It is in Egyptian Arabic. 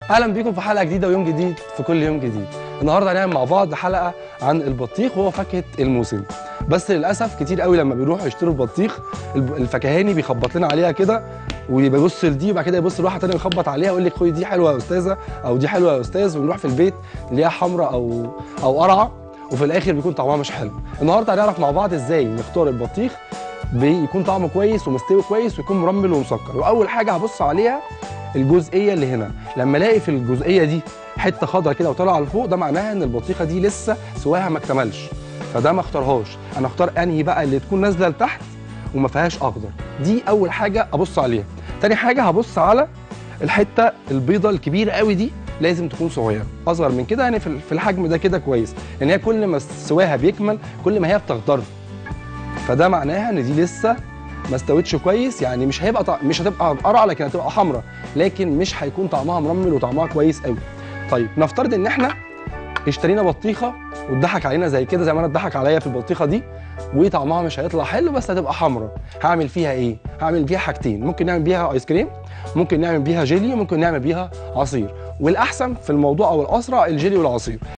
اهلا بيكم في حلقه جديده ويوم جديد في كل يوم جديد النهارده هنعمل مع بعض حلقه عن البطيخ وهو فاكهه الموسم بس للاسف كتير قوي لما بيروحوا يشتروا البطيخ الب- الفكهاني بيخبط لنا عليها كده ويبص لدي وبعد كده يبص لواحده ثانيه ويخبط عليها ويقول لك خدي دي حلوه يا استاذه او دي حلوه يا استاذ ونروح في البيت نلاقيها حمراء او او قرعه وفي الاخر بيكون طعمها مش حلو النهارده هنعرف مع بعض ازاي نختار البطيخ بيكون طعمه كويس ومستوي كويس ويكون مرمل ومسكر واول حاجه هبص عليها الجزئيه اللي هنا لما الاقي في الجزئيه دي حته خضرا كده وطالعه لفوق ده معناها ان البطيخه دي لسه سواها ما اكتملش فده ما اختارهاش انا اختار انهي بقى اللي تكون نازله لتحت وما فيهاش اخضر دي اول حاجه ابص عليها تاني حاجه هبص على الحته البيضه الكبيره قوي دي لازم تكون صغيره اصغر من كده يعني في في الحجم ده كده كويس لان هي كل ما سواها بيكمل كل ما هي بتخضر فده معناها ان دي لسه ما استوتش كويس يعني مش هيبقى طع... مش هتبقى قرعه لكن هتبقى حمراء لكن مش هيكون طعمها مرمل وطعمها كويس قوي طيب نفترض ان احنا اشترينا بطيخه واتضحك علينا زي كده زي ما انا اتضحك عليا في البطيخه دي وطعمها مش هيطلع حلو بس هتبقى حمراء هعمل فيها ايه هعمل بيها حاجتين ممكن نعمل بيها ايس كريم ممكن نعمل بيها جيلي وممكن نعمل بيها عصير والاحسن في الموضوع او الاسرع الجيلي والعصير